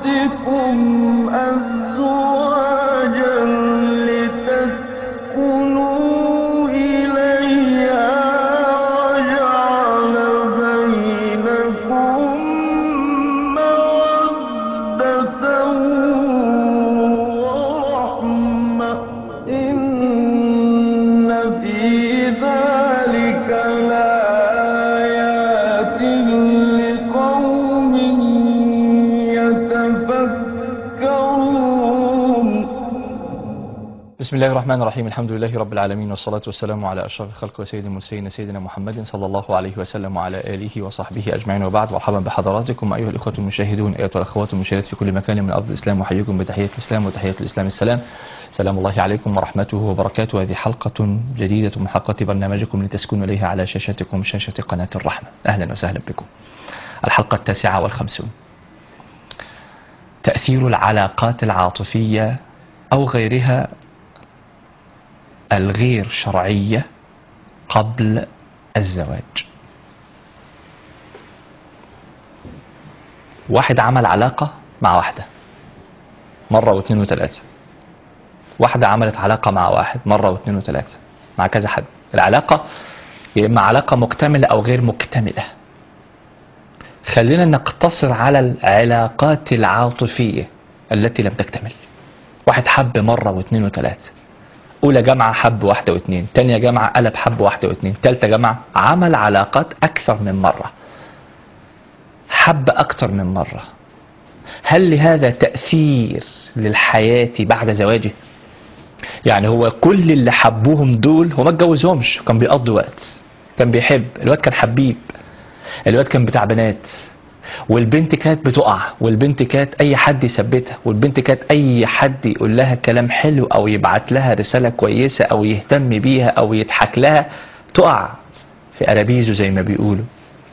أزواجكم أزواجا لتسكنوا إليها وجعل بينكم مودة ورحمة إن في ذلك لآيات لقوم يتفكرون بسم الله الرحمن الرحيم الحمد لله رب العالمين والصلاة والسلام على أشرف الخلق وسيد المرسلين سيدنا محمد صلى الله عليه وسلم وعلى آله وصحبه أجمعين وبعد مرحبا بحضراتكم أيها الإخوة المشاهدون أيها الأخوات المشاهدات في كل مكان من أرض الإسلام وحييكم بتحية الإسلام وتحية الإسلام السلام سلام الله عليكم ورحمته وبركاته هذه حلقة جديدة من حلقات برنامجكم لتسكنوا إليها على شاشتكم شاشة قناة الرحمة أهلا وسهلا بكم الحلقة التاسعة والخمسون تأثير العلاقات العاطفية أو غيرها الغير شرعية قبل الزواج واحد عمل علاقة مع واحدة مرة واثنين وثلاثة واحدة عملت علاقة مع واحد مرة واثنين وثلاثة مع كذا حد العلاقة يا إما علاقة مكتملة أو غير مكتملة خلينا نقتصر على العلاقات العاطفية التي لم تكتمل واحد حب مرة واثنين وثلاثة أولى جامعة حب واحدة واثنين تانية جامعة قلب حب واحدة واثنين تالتة جامعة عمل علاقات أكثر من مرة حب أكثر من مرة هل لهذا تأثير للحياة بعد زواجه يعني هو كل اللي حبوهم دول هو ما اتجوزهمش كان بيقضي وقت كان بيحب الواد كان حبيب الواد كان بتاع بنات والبنت كانت بتقع والبنت كانت اي حد يثبتها والبنت كانت اي حد يقول لها كلام حلو او يبعت لها رسالة كويسة او يهتم بيها او يضحك لها تقع في أرابيزه زي ما بيقولوا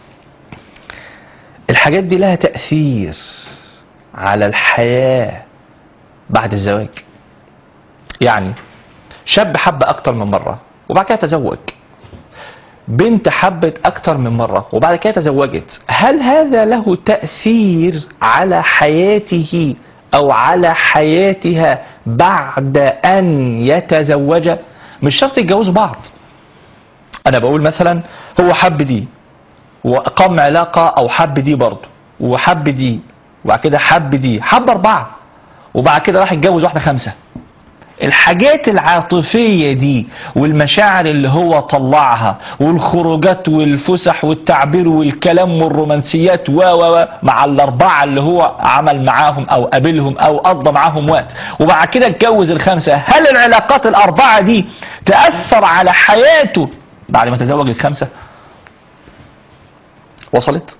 الحاجات دي لها تأثير على الحياة بعد الزواج يعني شاب حب أكتر من مرة وبعد كده تزوج بنت حبت أكتر من مرة وبعد كده تزوجت هل هذا له تأثير على حياته أو على حياتها بعد أن يتزوج مش شرط يتجوزوا بعض أنا بقول مثلا هو حب دي وأقام علاقة أو حب دي برضه وحب دي وبعد كده حب دي حب أربعة وبعد كده راح يتجوز واحدة خمسة الحاجات العاطفية دي والمشاعر اللي هو طلعها والخروجات والفسح والتعبير والكلام والرومانسيات و و مع الأربعة اللي هو عمل معاهم أو قابلهم أو قضى معاهم وقت وبعد كده اتجوز الخمسة هل العلاقات الأربعة دي تأثر على حياته بعد ما تزوج الخمسة وصلت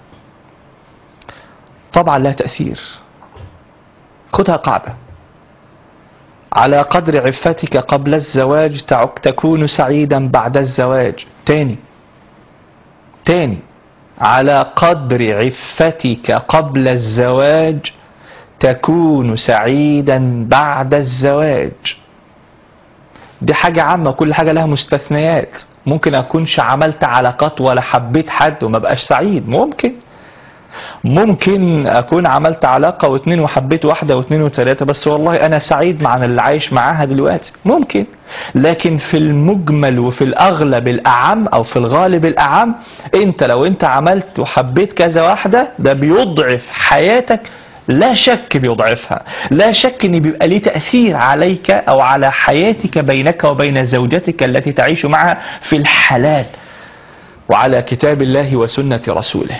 طبعا لها تأثير خدها قاعده على قدر عفتك قبل الزواج تعك تكون سعيدا بعد الزواج تاني تاني على قدر عفتك قبل الزواج تكون سعيدا بعد الزواج دي حاجة عامة كل حاجة لها مستثنيات ممكن أكونش عملت علاقات ولا حبيت حد وما بقاش سعيد ممكن ممكن اكون عملت علاقة واثنين وحبيت واحدة واثنين وثلاثة بس والله انا سعيد مع اللي عايش معاها دلوقتي ممكن لكن في المجمل وفي الاغلب الاعم او في الغالب الاعم انت لو انت عملت وحبيت كذا واحدة ده بيضعف حياتك لا شك بيضعفها لا شك ان بيبقى ليه تأثير عليك او على حياتك بينك وبين زوجتك التي تعيش معها في الحلال وعلى كتاب الله وسنة رسوله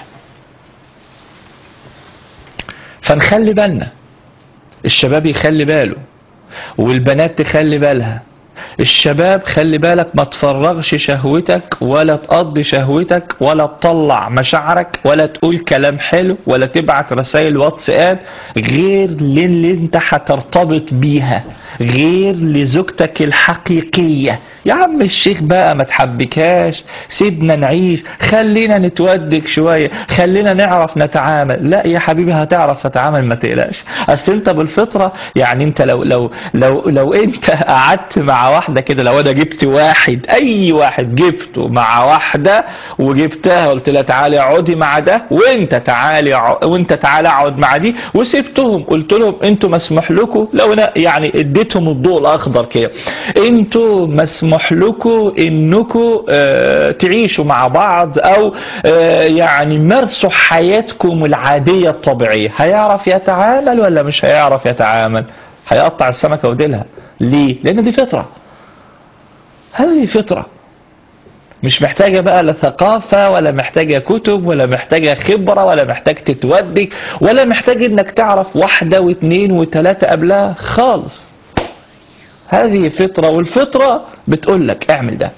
فنخلي بالنا الشباب يخلي باله والبنات تخلي بالها الشباب خلي بالك ما تفرغش شهوتك ولا تقضي شهوتك ولا تطلع مشاعرك ولا تقول كلام حلو ولا تبعت رسائل واتساب غير للي انت هترتبط بيها غير لزوجتك الحقيقية يا عم الشيخ بقى ما تحبكاش سيبنا نعيش خلينا نتودك شوية خلينا نعرف نتعامل لا يا حبيبي هتعرف تتعامل ما تقلقش اصل انت بالفطرة يعني انت لو لو لو لو انت قعدت مع مع واحده كده لو انا جبت واحد اي واحد جبته مع واحده وجبتها قلت لها تعالي اقعدي مع ده وانت تعالي اقع- وانت تعالى اقعد مع دي وسبتهم قلت لهم انتوا مسموح لكم لو انا يعني اديتهم الضوء الاخضر كده انتوا مسموح لكم انكم آه تعيشوا مع بعض او آه يعني مارسوا حياتكم العاديه الطبيعيه هيعرف يتعامل ولا مش هيعرف يتعامل هيقطع السمكه وديلها ليه لان دي فطره هذه فطره مش محتاجة بقى لا ثقافة ولا محتاجة كتب ولا محتاجة خبرة ولا محتاج تتودك ولا محتاج انك تعرف واحدة واثنين وثلاثة قبلها خالص هذه فطرة والفطرة بتقول لك اعمل ده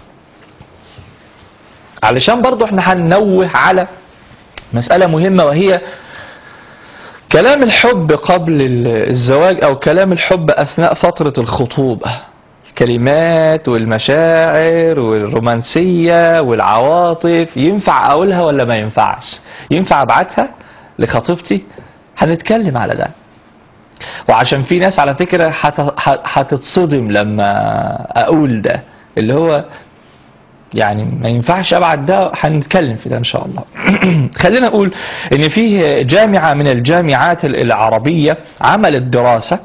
علشان برضو احنا هننوه على مسألة مهمة وهي كلام الحب قبل الزواج او كلام الحب اثناء فترة الخطوبة الكلمات والمشاعر والرومانسية والعواطف ينفع اقولها ولا ما ينفعش ينفع ابعتها لخطيبتي هنتكلم على ده وعشان في ناس على فكرة هت- هتتصدم لما اقول ده اللي هو يعني ما ينفعش ابعت ده هنتكلم في ده ان شاء الله خلينا نقول ان فيه جامعة من الجامعات العربية عملت دراسة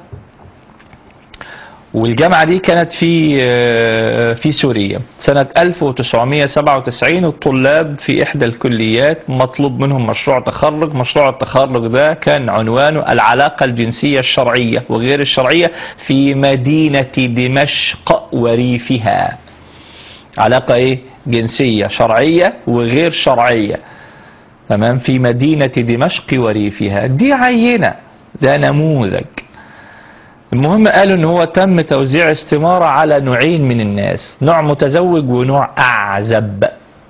والجامعة دي كانت في في سوريا سنة 1997 الطلاب في إحدى الكليات مطلوب منهم مشروع تخرج مشروع التخرج ده كان عنوانه العلاقة الجنسية الشرعية وغير الشرعية في مدينة دمشق وريفها علاقة إيه جنسية شرعية وغير شرعية تمام في مدينة دمشق وريفها دي عينة ده نموذج المهم قالوا ان هو تم توزيع استمارة على نوعين من الناس نوع متزوج ونوع اعزب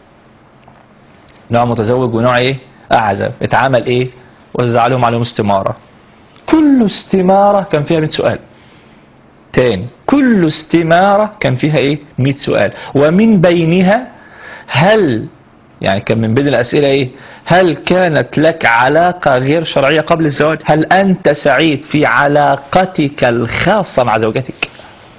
نوع متزوج ونوع ايه اعزب اتعمل ايه وزع لهم عليهم استمارة كل استمارة كان فيها 100 سؤال تاني كل استمارة كان فيها ايه 100 سؤال ومن بينها هل يعني كان من بين الأسئلة إيه هل كانت لك علاقة غير شرعية قبل الزواج هل أنت سعيد في علاقتك الخاصة مع زوجتك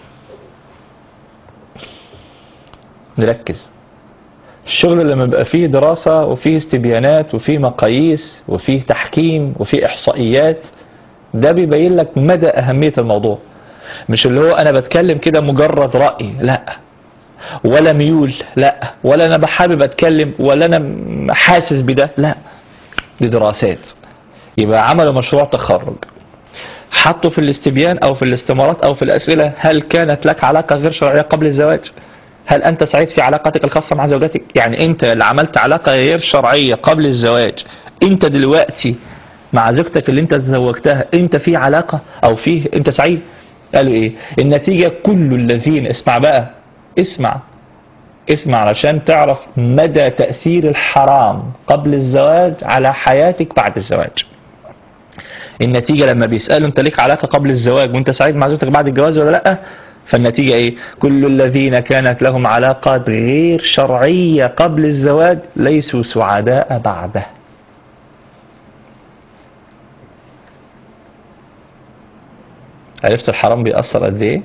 نركز الشغل لما بيبقى فيه دراسة وفيه استبيانات وفيه مقاييس وفيه تحكيم وفيه إحصائيات ده بيبين لك مدى أهمية الموضوع مش اللي هو أنا بتكلم كده مجرد رأي لا ولا ميول لا ولا انا بحابب اتكلم ولا انا حاسس بده لا دي دراسات يبقى عملوا مشروع تخرج حطوا في الاستبيان او في الاستمارات او في الاسئله هل كانت لك علاقه غير شرعيه قبل الزواج؟ هل انت سعيد في علاقتك الخاصه مع زوجتك؟ يعني انت اللي عملت علاقه غير شرعيه قبل الزواج انت دلوقتي مع زوجتك اللي انت تزوجتها انت في علاقه او فيه انت سعيد؟ قالوا ايه؟ النتيجه كل الذين اسمع بقى اسمع اسمع علشان تعرف مدى تأثير الحرام قبل الزواج على حياتك بعد الزواج النتيجة لما بيسألوا انت ليك علاقة قبل الزواج وانت سعيد مع زوجتك بعد الجواز ولا لا فالنتيجة ايه كل الذين كانت لهم علاقات غير شرعية قبل الزواج ليسوا سعداء بعده عرفت الحرام بيأثر قد ايه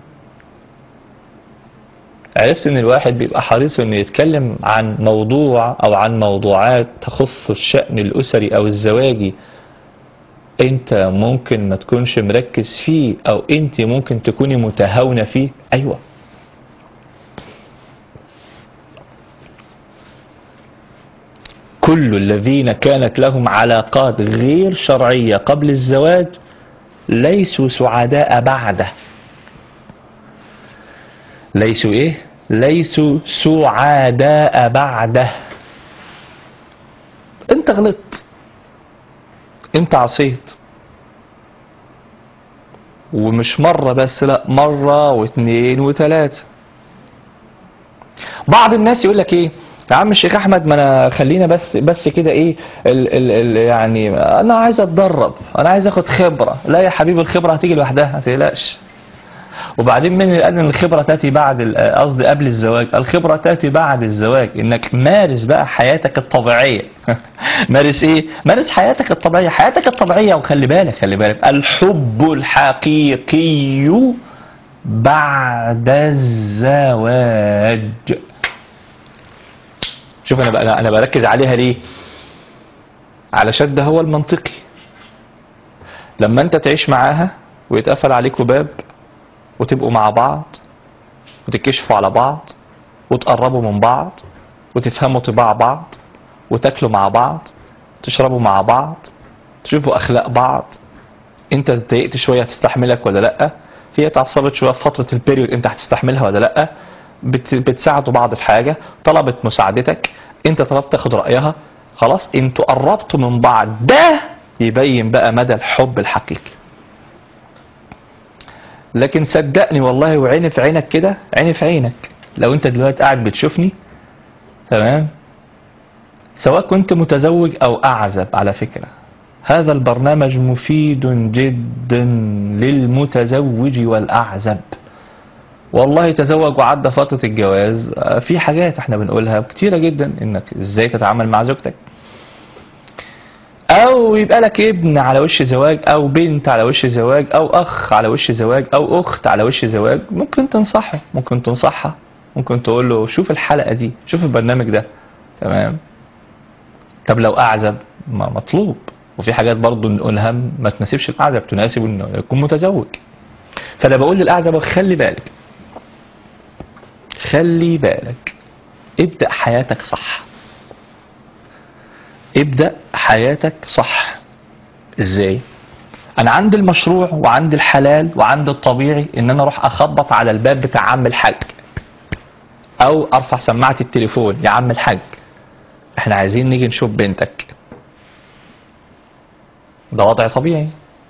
عرفت ان الواحد بيبقى حريص انه يتكلم عن موضوع او عن موضوعات تخص الشأن الاسري او الزواجي انت ممكن ما تكونش مركز فيه او انت ممكن تكوني متهاونة فيه ايوه كل الذين كانت لهم علاقات غير شرعية قبل الزواج ليسوا سعداء بعده ليسوا ايه ليسوا سعداء بعده انت غلطت انت عصيت ومش مرة بس لا مرة واثنين وثلاثة بعض الناس يقول لك ايه يا عم الشيخ احمد ما انا خلينا بس بس كده ايه ال ال ال يعني انا عايز اتدرب انا عايز اخد خبرة لا يا حبيبي الخبرة هتيجي لوحدها ما تقلقش وبعدين من اللي قال ان الخبره تاتي بعد قصدي قبل الزواج الخبره تاتي بعد الزواج انك مارس بقى حياتك الطبيعيه مارس ايه مارس حياتك الطبيعيه حياتك الطبيعيه وخلي بالك خلي بالك الحب الحقيقي بعد الزواج شوف انا بقى انا بركز عليها ليه علشان ده هو المنطقي لما انت تعيش معاها ويتقفل عليكوا باب وتبقوا مع بعض وتكشفوا على بعض وتقربوا من بعض وتفهموا طباع بعض وتاكلوا مع بعض تشربوا مع بعض تشوفوا اخلاق بعض انت اتضايقت شويه هتستحملك ولا لا هي اتعصبت شويه في فتره البيريود انت هتستحملها ولا لا بت... بتساعدوا بعض في حاجه طلبت مساعدتك انت طلبت تاخد رايها خلاص انتوا قربتوا من بعض ده يبين بقى مدى الحب الحقيقي لكن صدقني والله وعيني في عينك كده عيني في عينك لو انت دلوقتي قاعد بتشوفني تمام سواء كنت متزوج او اعزب على فكره هذا البرنامج مفيد جدا للمتزوج والاعزب والله تزوج وعدى فتره الجواز آه، في حاجات احنا بنقولها كتيره جدا انك ازاي تتعامل مع زوجتك او يبقى لك ابن على وش زواج او بنت على وش زواج او اخ على وش زواج او اخت على وش زواج ممكن تنصحه ممكن تنصحها ممكن تقول له شوف الحلقه دي شوف البرنامج ده تمام طب لو اعزب ما مطلوب وفي حاجات برضه نقولها ما تناسبش الاعزب تناسب انه يكون متزوج فانا بقول للاعزب خلي بالك خلي بالك ابدا حياتك صح ابدا حياتك صح ازاي انا عندي المشروع وعندي الحلال وعندي الطبيعي ان انا اروح اخبط على الباب بتاع عم الحاج او ارفع سماعه التليفون يا عم الحاج احنا عايزين نيجي نشوف بنتك ده وضع طبيعي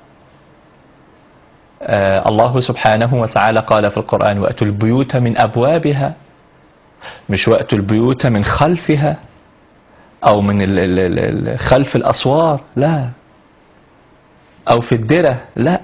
آه الله سبحانه وتعالى قال في القرآن وأتوا البيوت من أبوابها مش وأتوا البيوت من خلفها أو من ال ال ال ال خلف الأسوار لا أو في الدرة لا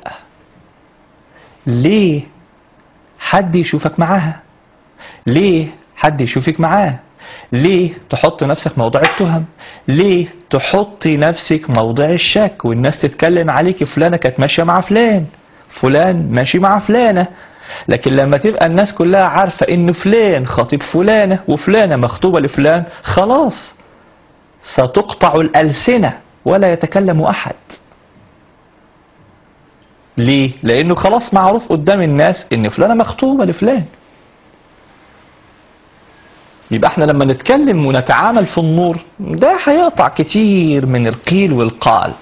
ليه حد يشوفك معاها ليه حد يشوفك معاه ليه تحط نفسك موضع التهم ليه تحطي نفسك موضع الشك والناس تتكلم عليك فلانة كانت ماشية مع فلان فلان ماشي مع فلانة لكن لما تبقى الناس كلها عارفة ان فلان خطيب فلانة وفلانة مخطوبة لفلان خلاص ستقطع الألسنة ولا يتكلم أحد ليه؟ لأنه خلاص معروف قدام الناس إن فلانة مخطوبة لفلان يبقى احنا لما نتكلم ونتعامل في النور ده هيقطع كتير من القيل والقال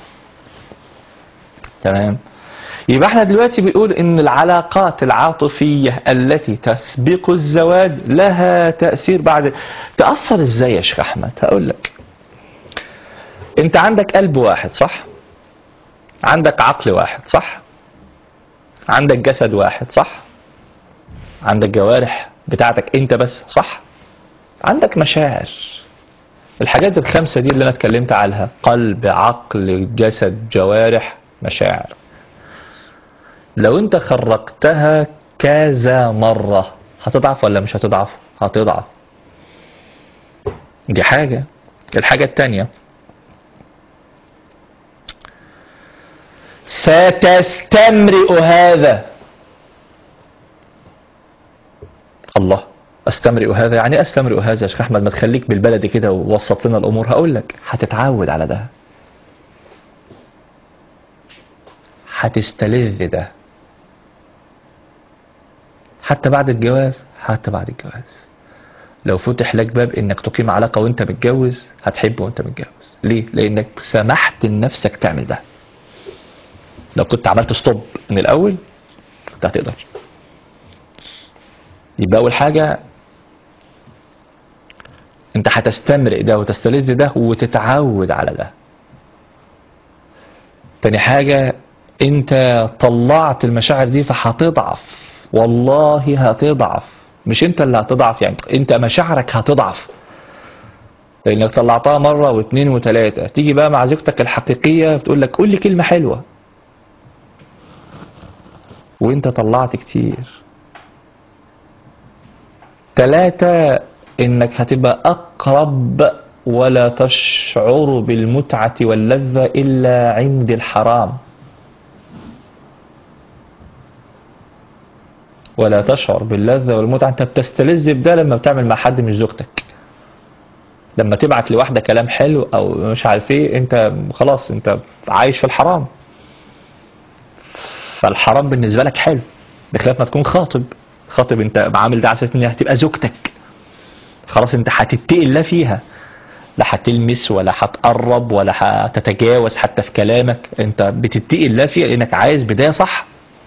تمام يبقى احنا دلوقتي بنقول ان العلاقات العاطفية التي تسبق الزواج لها تأثير بعد تأثر ازاي يا شيخ احمد هقول لك انت عندك قلب واحد صح عندك عقل واحد صح عندك جسد واحد صح عندك جوارح بتاعتك انت بس صح عندك مشاعر الحاجات الخمسة دي اللي أنا اتكلمت عنها قلب عقل جسد جوارح مشاعر لو أنت خرجتها كذا مرة هتضعف ولا مش هتضعف هتضعف دي حاجة الحاجة التانية ستستمرئ هذا الله استمرئ هذا يعني ايه استمرئ هذا يا شيخ احمد ما تخليك بالبلدي كده ووسط لنا الامور هقول لك هتتعود على ده هتستلذ ده حتى بعد الجواز حتى بعد الجواز لو فتح لك باب انك تقيم علاقة وانت متجوز هتحب وانت متجوز ليه لانك سمحت لنفسك تعمل ده لو كنت عملت ستوب من الاول كنت هتقدر يبقى اول حاجة انت هتستمرئ ده وتستلذ ده وتتعود على ده تاني حاجة انت طلعت المشاعر دي فهتضعف والله هتضعف مش انت اللي هتضعف يعني انت مشاعرك هتضعف لانك طلعتها مرة واثنين وثلاثة تيجي بقى مع زوجتك الحقيقية بتقول لك قول لي كلمة حلوة وانت طلعت كتير ثلاثة انك هتبقى اقرب ولا تشعر بالمتعة واللذة الا عند الحرام ولا تشعر باللذة والمتعة انت بتستلذ بده لما بتعمل مع حد مش زوجتك لما تبعت لواحدة كلام حلو او مش عارف ايه انت خلاص انت عايش في الحرام فالحرام بالنسبة لك حلو بخلاف ما تكون خاطب خاطب انت عامل ده على اساس انها هتبقى زوجتك خلاص انت هتتقي الله فيها لا هتلمس ولا هتقرب ولا هتتجاوز حتى في كلامك انت بتتقي الله فيها لانك عايز بداية صح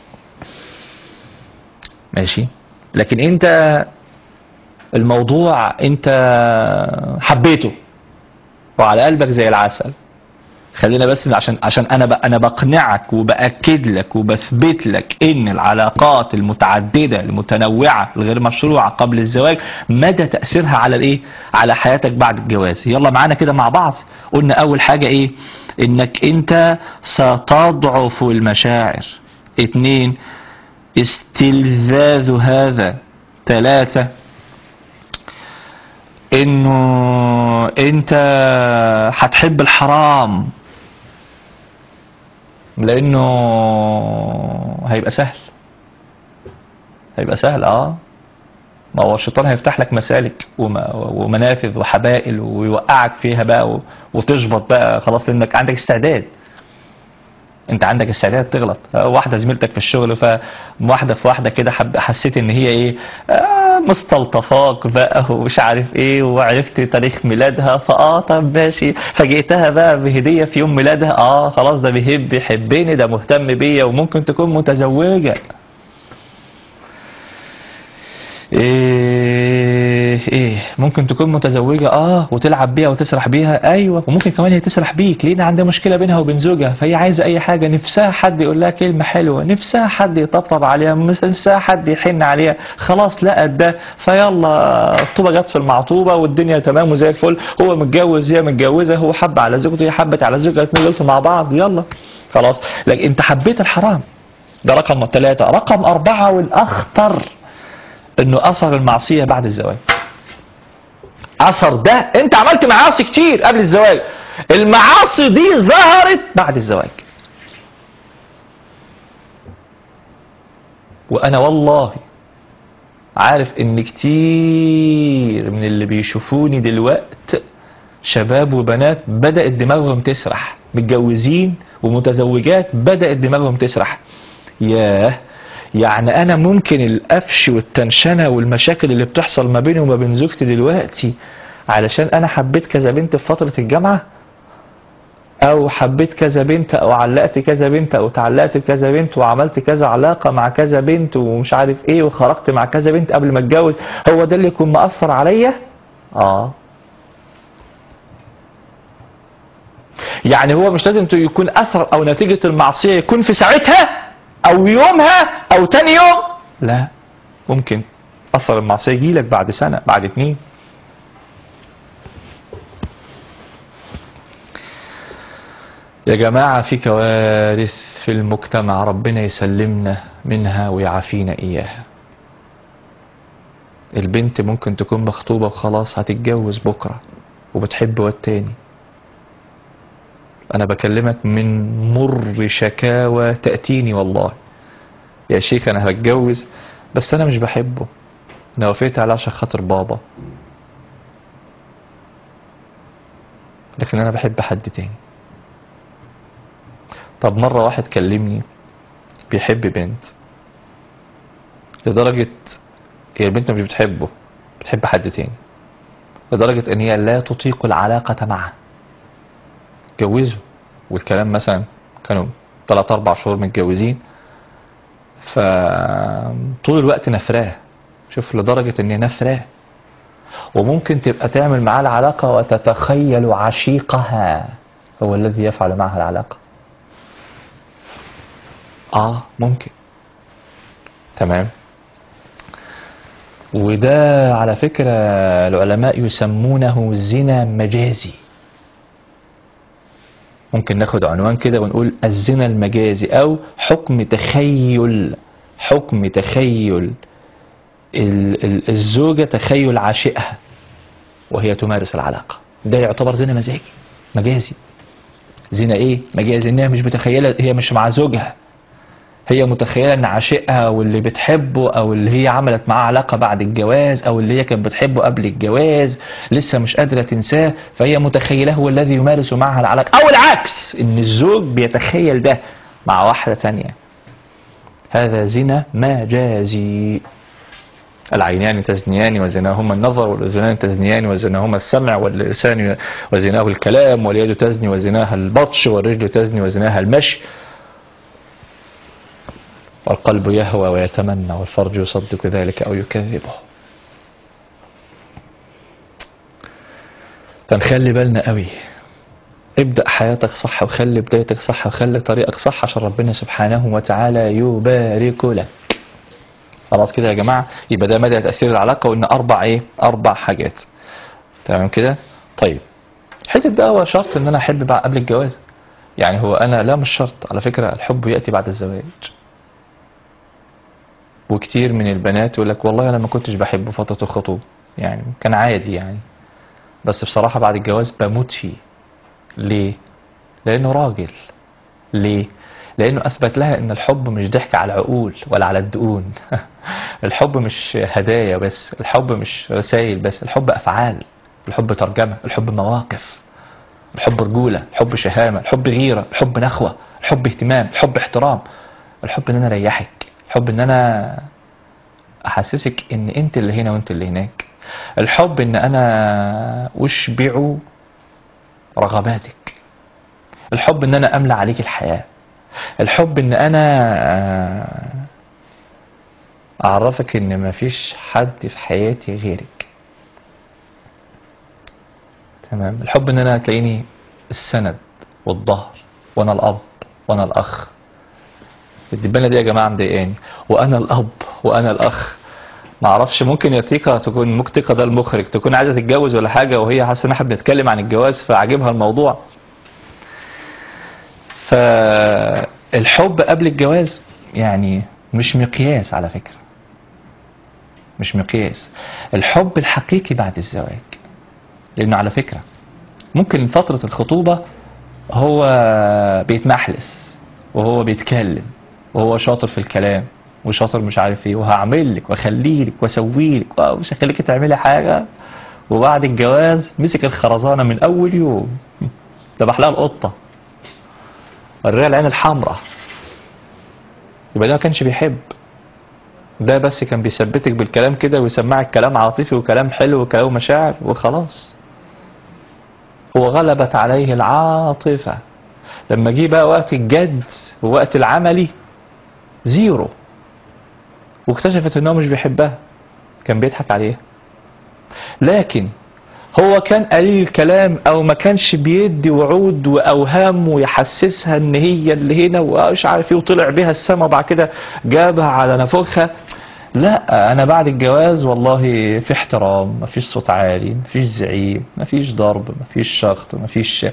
ماشي لكن انت الموضوع انت حبيته وعلى قلبك زي العسل خلينا بس عشان عشان انا ب- انا بقنعك وباكد لك وبثبت لك ان العلاقات المتعدده المتنوعه الغير مشروعه قبل الزواج مدى تاثيرها على الايه على حياتك بعد الجواز يلا معانا كده مع بعض قلنا اول حاجه ايه انك انت ستضعف المشاعر اتنين استلذاذ هذا ثلاثة انه انت هتحب الحرام لانه هيبقى سهل هيبقى سهل اه ما هو الشيطان هيفتح لك مسالك وم- ومنافذ وحبائل ويوقعك فيها بقى و- وتشبط بقى خلاص لانك عندك استعداد انت عندك استعداد تغلط اه، واحده زميلتك في الشغل فواحده في واحده كده حب حسيت ان هي ايه آه مستلطفاك بقى ومش عارف ايه وعرفت تاريخ ميلادها فاه طب ماشي فجئتها بقى بهديه في يوم ميلادها اه خلاص ده بيحب بيحبني ده مهتم بيا وممكن تكون متزوجه ايه ايه ممكن تكون متزوجة اه وتلعب بيها وتسرح بيها ايوه وممكن كمان هي تسرح بيك لان عندها مشكلة بينها وبين زوجها فهي عايزة اي حاجة نفسها حد يقول لها كلمة حلوة نفسها حد يطبطب عليها نفسها حد يحن عليها خلاص لقت ده فيلا الطوبة جت في المعطوبة والدنيا تمام وزي الفل هو متجوز هي متجوزة هو حب على زوجته هي حبت على زوجها الاتنين غلطوا مع بعض يلا خلاص لكن انت حبيت الحرام ده رقم ثلاثة رقم أربعة والأخطر انه اثر المعصيه بعد الزواج اثر ده انت عملت معاصي كتير قبل الزواج المعاصي دي ظهرت بعد الزواج وانا والله عارف ان كتير من اللي بيشوفوني دلوقت شباب وبنات بدأت دماغهم تسرح متجوزين ومتزوجات بدأت دماغهم تسرح ياه يعني انا ممكن القفش والتنشنه والمشاكل اللي بتحصل ما بيني وما بين زوجتي دلوقتي علشان انا حبيت كذا بنت في فتره الجامعه او حبيت كذا بنت او علقت كذا بنت او تعلقت بكذا بنت وعملت كذا علاقه مع كذا بنت ومش عارف ايه وخرجت مع كذا بنت قبل ما اتجوز هو ده اللي يكون مأثر عليا اه يعني هو مش لازم يكون اثر او نتيجه المعصيه يكون في ساعتها او يومها او تاني يوم لا ممكن اثر المعصيه يجيلك بعد سنه بعد اتنين يا جماعه في كوارث في المجتمع ربنا يسلمنا منها ويعافينا اياها البنت ممكن تكون مخطوبه وخلاص هتتجوز بكره وبتحب واد تاني انا بكلمك من مر شكاوى تأتيني والله يا شيخ انا هتجوز بس انا مش بحبه انا وافقت عليه عشان خاطر بابا لكن انا بحب حد تاني طب مرة واحد كلمني بيحب بنت لدرجة هي البنت مش بتحبه بتحب حد تاني لدرجة ان هي لا تطيق العلاقة معه اتجوزوا والكلام مثلا كانوا 3 4 شهور متجوزين فطول الوقت نفراه شوف لدرجة ان هي نفراه وممكن تبقى تعمل معاه العلاقة وتتخيل عشيقها هو الذي يفعل معها العلاقة اه ممكن تمام وده على فكرة العلماء يسمونه زنا مجازي ممكن ناخد عنوان كده ونقول الزنا المجازي او حكم تخيل حكم تخيل ال- ال- الزوجة تخيل عاشقها وهي تمارس العلاقة ده يعتبر زنا مزاجي مجازي زنا ايه مجازي انها مش متخيلة هي مش مع زوجها هي متخيله ان عاشقها واللي بتحبه او اللي هي عملت معاه علاقه بعد الجواز او اللي هي كانت بتحبه قبل الجواز لسه مش قادره تنساه فهي متخيله هو الذي يمارس معها العلاقه او العكس ان الزوج بيتخيل ده مع واحده ثانيه هذا زنا مجازي العينان تزنيان وزناهما النظر والأذنان تزنيان وزناهما السمع واللسان وزناه الكلام واليد تزني وزناها البطش والرجل تزني وزناها المشي والقلب يهوى ويتمنى والفرج يصدق ذلك أو يكذبه فنخلي بالنا قوي ابدأ حياتك صح وخلي بدايتك صح وخلي طريقك صح عشان ربنا سبحانه وتعالى يبارك لك خلاص كده يا جماعة يبقى ده مدى تأثير العلاقة وإن أربع إيه أربع حاجات تمام كده طيب حتة بقى هو شرط إن أنا أحب بعد قبل الجواز يعني هو أنا لا مش شرط على فكرة الحب يأتي بعد الزواج وكتير من البنات يقول لك والله أنا ما كنتش بحبه فترة الخطوبة يعني كان عادي يعني بس بصراحة بعد الجواز بموت فيه ليه؟ لأنه راجل ليه؟ لأنه أثبت لها أن الحب مش ضحك على العقول ولا على الدقون الحب مش هدايا بس الحب مش رسائل بس الحب أفعال الحب ترجمة الحب مواقف الحب رجولة الحب شهامة الحب غيرة الحب نخوة الحب اهتمام الحب احترام الحب ان انا اريحك الحب ان انا احسسك ان انت اللي هنا وانت اللي هناك الحب ان انا اشبع رغباتك الحب ان انا املى عليك الحياة الحب ان انا اعرفك ان مفيش حد في حياتي غيرك تمام الحب ان انا تلاقيني السند والظهر وانا الاب وانا الاخ الدبانه دي يا جماعه مضايقاني وانا الاب وانا الاخ ما اعرفش ممكن يا تيكا تكون ممكن تيكا ده المخرج تكون عايزه تتجوز ولا حاجه وهي حاسه ان احنا بنتكلم عن الجواز فعاجبها الموضوع فالحب قبل الجواز يعني مش مقياس على فكره مش مقياس الحب الحقيقي بعد الزواج لانه على فكره ممكن فتره الخطوبه هو بيتمحلس وهو بيتكلم وهو شاطر في الكلام وشاطر مش عارف ايه وهعمل لك واخلي لك واسوي لك ومش هخليك تعملي حاجه وبعد الجواز مسك الخرزانه من اول يوم ذبح لها القطه وريها العين الحمراء يبقى ده ما كانش بيحب ده بس كان بيثبتك بالكلام كده ويسمعك كلام عاطفي وكلام حلو وكلام مشاعر وخلاص هو غلبت عليه العاطفة لما جه بقى وقت الجد ووقت العملي زيرو واكتشفت انه مش بيحبها كان بيضحك عليها لكن هو كان قليل الكلام او ما كانش بيدي وعود واوهام ويحسسها ان هي اللي هنا ومش عارف ايه وطلع بيها السما وبعد كده جابها على نافوخها لا انا بعد الجواز والله في احترام مفيش صوت عالي مفيش زعيم مفيش ضرب مفيش شخط مفيش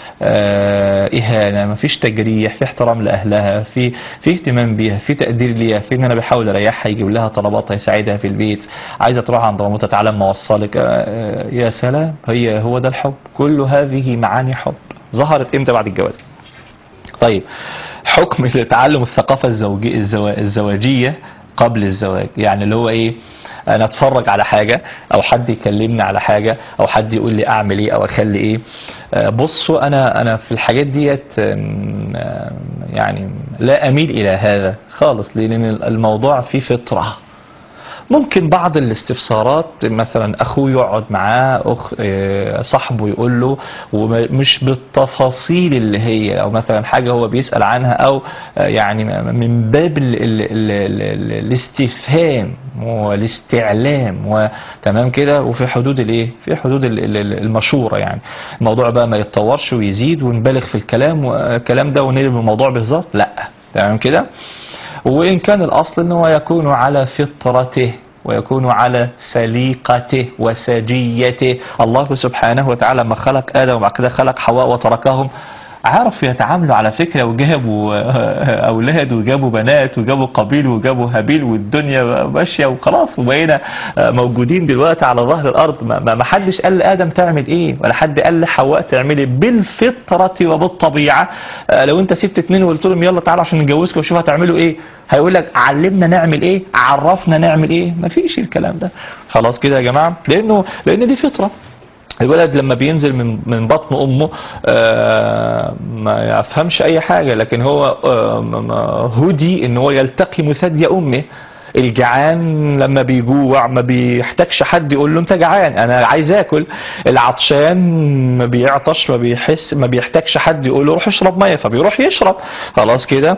آه اهانه مفيش تجريح في احترام لاهلها في في اهتمام بيها في تقدير ليها في ان انا بحاول اريحها يجيب لها طلباتها يساعدها في البيت عايزه تروح عند مامتها تعالى اما اوصلك آه يا سلام هي هو ده الحب كل هذه معاني حب ظهرت امتى بعد الجواز طيب حكم تعلم الثقافه الزوجيه الزوا- الزواجيه قبل الزواج يعني اللي هو ايه انا اتفرج على حاجه او حد يكلمني على حاجه او حد يقول لي اعمل ايه او اخلي ايه آه، بصوا انا انا في الحاجات ديت آم، آم، يعني لا اميل الى هذا خالص لان الموضوع فيه فطره ممكن بعض الاستفسارات مثلا اخوه يقعد معاه أخ آه، صاحبه يقول له ومش بالتفاصيل اللي هي او مثلا حاجه هو بيسال عنها او آه، يعني من باب ال ال ال ال ال الاستفهام والاستعلام وتمام كده وفي حدود الايه في حدود ال- ال- ال- المشوره يعني الموضوع بقى ما يتطورش ويزيد ونبالغ في الكلام والكلام ده ونقلب الموضوع بهزار لا تمام كده وإن كان الأصل أنه يكون على فطرته ويكون على سليقته وسجيته الله سبحانه وتعالى لما خلق آدم وبعد كده خلق حواء وتركهم عرفوا يتعاملوا على فكرة وجابوا آه، أولاد وجابوا بنات وجابوا قبيل وجابوا هابيل والدنيا ماشية وخلاص وبقينا آه، موجودين دلوقتي على ظهر الأرض ما- ما ما حدش قال لآدم تعمل إيه ولا حد قال لحواء تعمل إيه بالفطرة وبالطبيعة آه، لو أنت سبت اتنين وقلت لهم يلا تعالوا عشان نتجوزكم وشوف هتعملوا إيه هيقول لك علمنا نعمل ايه عرفنا نعمل ايه مفيش الكلام ده خلاص كده يا جماعه لانه لان دي فطره الولد لما بينزل من من بطن امه آه ما يفهمش اي حاجه لكن هو آه ما- ما- هدي ان هو يلتقم ثدي امه الجعان لما بيجوع ما بيحتاجش حد يقول له انت جعان انا عايز اكل العطشان ما بيعطش ما بيحس ما بيحتاجش حد يقول له روح اشرب ميه فبيروح يشرب خلاص كده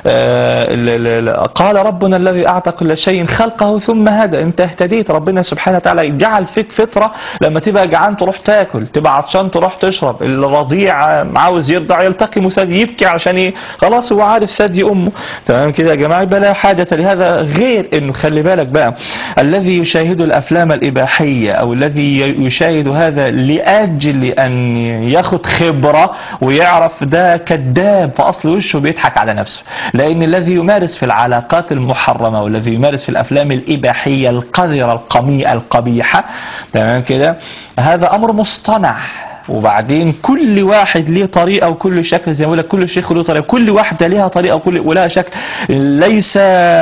آه ال- ال- ال- قال ربنا الذي اعطى كل شيء خلقه ثم هدى انت اهتديت ربنا سبحانه وتعالى جعل فيك فطره لما تبقى جعان تروح تاكل تبقى عطشان تروح تشرب الرضيع عاوز يرضع يلتقي ثدي يبكي عشان ايه خلاص هو عارف ثدي امه تمام كده يا جماعه يبقى لا حاجه لهذا غير انه خلي بالك بقى الذي يشاهد الافلام الاباحيه او الذي يشاهد هذا لاجل ان ياخد خبره ويعرف ده كذاب في اصل وشه بيضحك على نفسه لان الذي يمارس في العلاقات المحرمه والذي يمارس في الافلام الاباحيه القذره القميئه القبيحه تمام كده هذا امر مصطنع وبعدين كل واحد ليه طريقه وكل شكل زي ما بقول لك كل شيخ له طريقه كل واحده ليها طريقه وكل ولها شكل ليس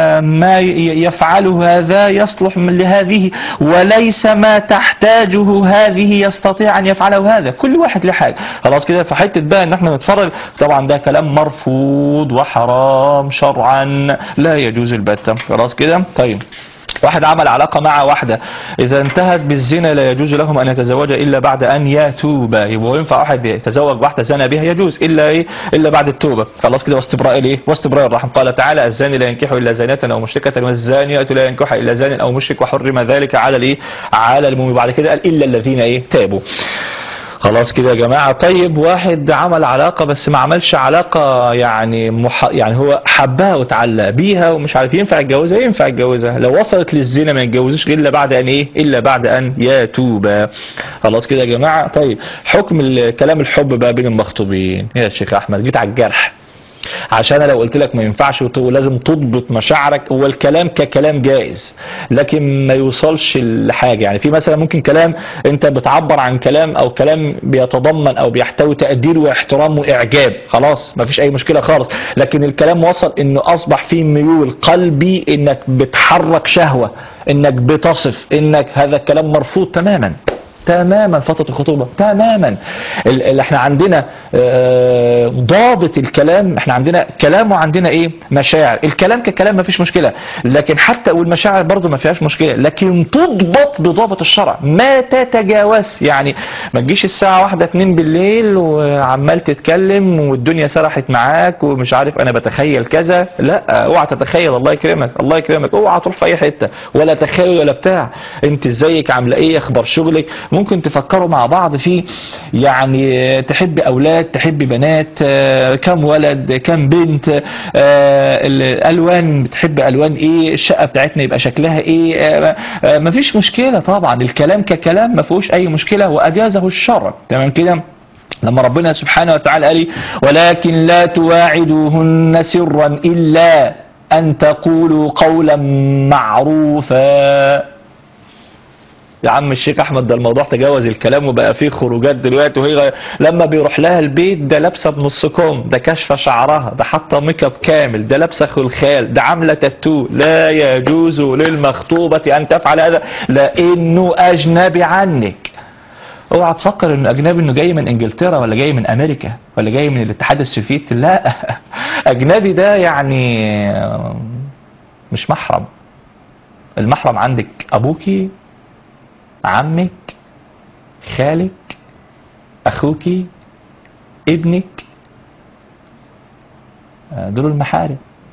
ما ي- يفعله هذا يصلح من لهذه وليس ما تحتاجه هذه يستطيع ان يفعله هذا كل واحد له حاجه خلاص كده فحته بقى ان احنا نتفرج طبعا ده كلام مرفوض وحرام شرعا لا يجوز البتة خلاص كده طيب واحد عمل علاقة مع واحدة إذا انتهت بالزنا لا يجوز لهم أن يتزوجا إلا بعد أن يتوبا يبقى ينفع واحد يتزوج واحدة زنا بها يجوز إلا إيه إلا بعد التوبة خلاص كده واستبراء الإيه واستبراء الرحم قال تعالى الزاني لا ينكح إلا زانية أو مشركة والزانية لا ينكح إلا زان أو مشرك وحرم ذلك على الإيه على المؤمن بعد كده قال إلا الذين إيه تابوا خلاص كده يا جماعة طيب واحد عمل علاقة بس ما عملش علاقة يعني مح... يعني هو حبها وتعلق بيها ومش عارف ينفع يتجوزها ينفع يتجوزها لو وصلت للزنا ما يتجوزش الا بعد ان ايه الا بعد ان يتوبا خلاص كده يا جماعة طيب حكم ال- كلام الحب بقى بين المخطوبين يا شيخ احمد جيت على الجرح عشان انا لو قلت لك ما ينفعش وت- ولازم تضبط مشاعرك هو الكلام ككلام جائز لكن ما يوصلش لحاجه يعني في مثلا ممكن كلام انت بتعبر عن كلام او كلام بيتضمن او بيحتوي تقدير واحترام واعجاب خلاص ما فيش اي مشكله خالص لكن الكلام وصل انه اصبح فيه ميول قلبي انك بتحرك شهوه انك بتصف انك هذا الكلام مرفوض تماما تماما فترة الخطوبة تماما ال- اللي احنا عندنا آه، ضابط الكلام احنا عندنا كلام وعندنا ايه مشاعر الكلام ككلام ما فيش مشكلة لكن حتى والمشاعر برضو ما فيهاش مشكلة لكن تضبط بضابط الشرع ما تتجاوز يعني ما تجيش الساعة واحدة اتنين بالليل وعمال تتكلم والدنيا سرحت معاك ومش عارف انا بتخيل كذا لا اوعى تتخيل الله يكرمك الله يكرمك اوعى تروح في اي حتة ولا تخيل ولا بتاع انت ازيك عامله ايه اخبار شغلك ممكن تفكروا مع بعض في يعني تحب اولاد تحب بنات آه، كم ولد كم بنت آه، الالوان بتحب الوان ايه الشقه بتاعتنا يبقى شكلها ايه آه، آه، مفيش مشكله طبعا الكلام ككلام ما فيهوش اي مشكله واجازه الشرع تمام كده لما ربنا سبحانه وتعالى قال لي، ولكن لا تواعدوهن سرا الا ان تقولوا قولا معروفا يا عم الشيخ احمد ده الموضوع تجاوز الكلام وبقى فيه خروجات دلوقتي وهي غير- لما بيروح لها البيت ده لابسه بنص كم ده كاشفه شعرها ده حاطه ميك اب كامل ده لابسه خلخال ده عامله تاتو لا يجوز للمخطوبه ان تفعل هذا لانه اجنبي عنك اوعى تفكر انه اجنبي انه جاي من انجلترا ولا جاي من امريكا ولا جاي من الاتحاد السوفيتي لا اجنبي ده يعني مش محرم المحرم عندك ابوكي عمك خالك اخوكي ابنك آه، دول المحارم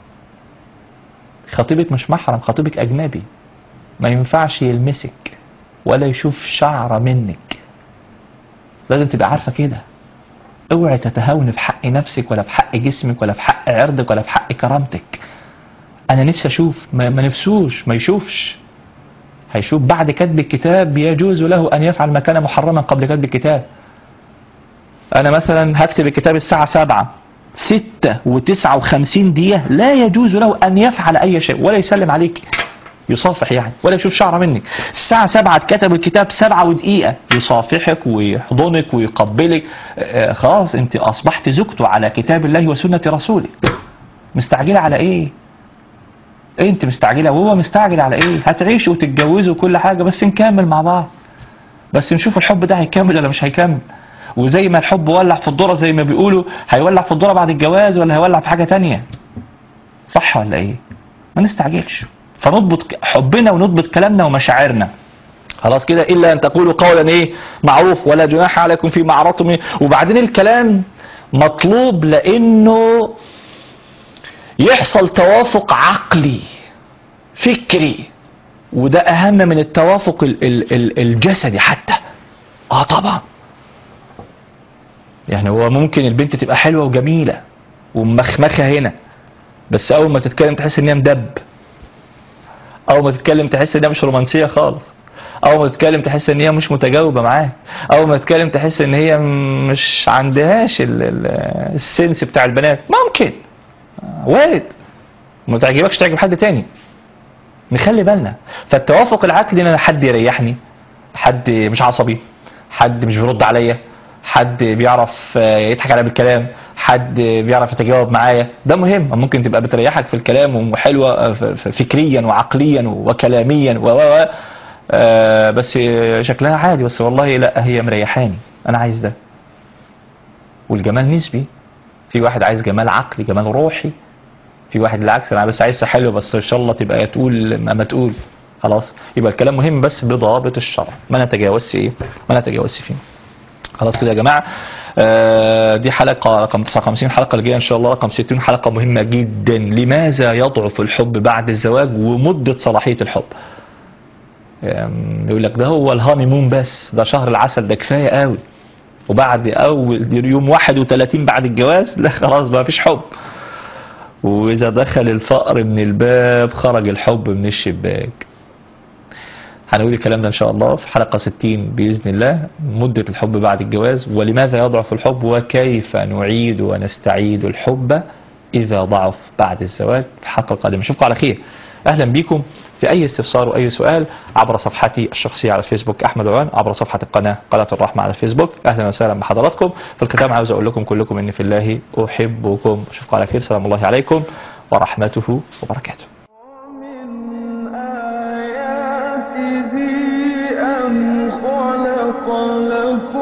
خطيبك مش محرم خطيبك اجنبي ما ينفعش يلمسك ولا يشوف شعرة منك لازم تبقى عارفة كده اوعي تتهاوني في حق نفسك ولا في حق جسمك ولا في حق عرضك ولا في حق كرامتك انا نفسي اشوف ما, ما نفسوش ما يشوفش هيشوف بعد كتب الكتاب يجوز له ان يفعل ما كان محرما قبل كتب الكتاب انا مثلا هكتب الكتاب الساعة سبعة ستة وتسعة وخمسين دقيقة لا يجوز له ان يفعل اي شيء ولا يسلم عليك يصافح يعني ولا يشوف شعره منك الساعة سبعة اتكتب الكتاب سبعة ودقيقة يصافحك ويحضنك ويقبلك آه، خلاص انت اصبحت زوجته على كتاب الله وسنة رسوله مستعجلة على ايه انت مستعجلة وهو مستعجل على ايه هتعيشوا وتتجوزوا وكل حاجة بس نكمل مع بعض بس نشوف الحب ده هيكمل ولا مش هيكمل وزي ما الحب ولع في الذرة زي ما بيقولوا هيولع في الذرة بعد الجواز ولا هيولع في حاجة تانية صح ولا ايه ما نستعجلش فنضبط حبنا ونضبط كلامنا ومشاعرنا خلاص كده الا ان تقولوا قولا ايه معروف ولا جناح عليكم فيما عرضتم إيه؟ وبعدين الكلام مطلوب لانه يحصل توافق عقلي فكري وده اهم من التوافق ال- ال- ال- الجسدي حتى اه طبعا يعني هو ممكن البنت تبقى حلوه وجميله ومخمخه هنا بس اول ما تتكلم تحس ان هي مدب اول ما تتكلم تحس ان هي مش رومانسيه خالص اول ما تتكلم تحس ان هي مش متجاوبه معاه اول ما تتكلم تحس ان هي مش عندهاش ال- ال- السنس بتاع البنات ممكن وارد ما تعجبكش تعجب حد تاني نخلي بالنا فالتوافق العقلي ان أنا حد يريحني حد مش عصبي حد مش بيرد عليا حد بيعرف آه، يضحك عليا بالكلام حد بيعرف يتجاوب معايا ده مهم ممكن تبقى بتريحك في الكلام وحلوه آه، ف- ف- فكريا وعقليا وكلاميا و و و آه، بس شكلها عادي بس والله لا هي مريحاني انا عايز ده والجمال نسبي في واحد عايز جمال عقلي جمال روحي في واحد العكس انا بس عايزها حلوه بس ان شاء الله تبقى يا تقول ما ما تقول خلاص يبقى الكلام مهم بس بضوابط الشرع ما نتجاوزش ايه ما نتجاوزش فيه خلاص كده يا جماعه آه دي حلقه رقم 59 الحلقه الجايه ان شاء الله رقم 60 حلقه مهمه جدا لماذا يضعف الحب بعد الزواج ومده صلاحيه الحب آم، يقول لك ده هو الهاني مون بس ده شهر العسل ده كفايه قوي وبعد اول يوم 31 بعد الجواز لا خلاص ما فيش حب وإذا دخل الفقر من الباب خرج الحب من الشباك هنقول الكلام ده إن شاء الله في حلقة 60 بإذن الله مدة الحب بعد الجواز ولماذا يضعف الحب وكيف نعيد ونستعيد الحب إذا ضعف بعد الزواج في الحلقة القادمة أشوفكم على خير أهلا بكم في أي استفسار وأي سؤال عبر صفحتي الشخصية على الفيسبوك أحمد عوان عبر صفحة القناة قناة الرحمة على الفيسبوك أهلا وسهلا بحضراتكم في الختام عاوز أقول لكم كلكم إني في الله أحبكم أشوفكم على خير سلام الله عليكم ورحمته وبركاته ومن آياته أن خلق لكم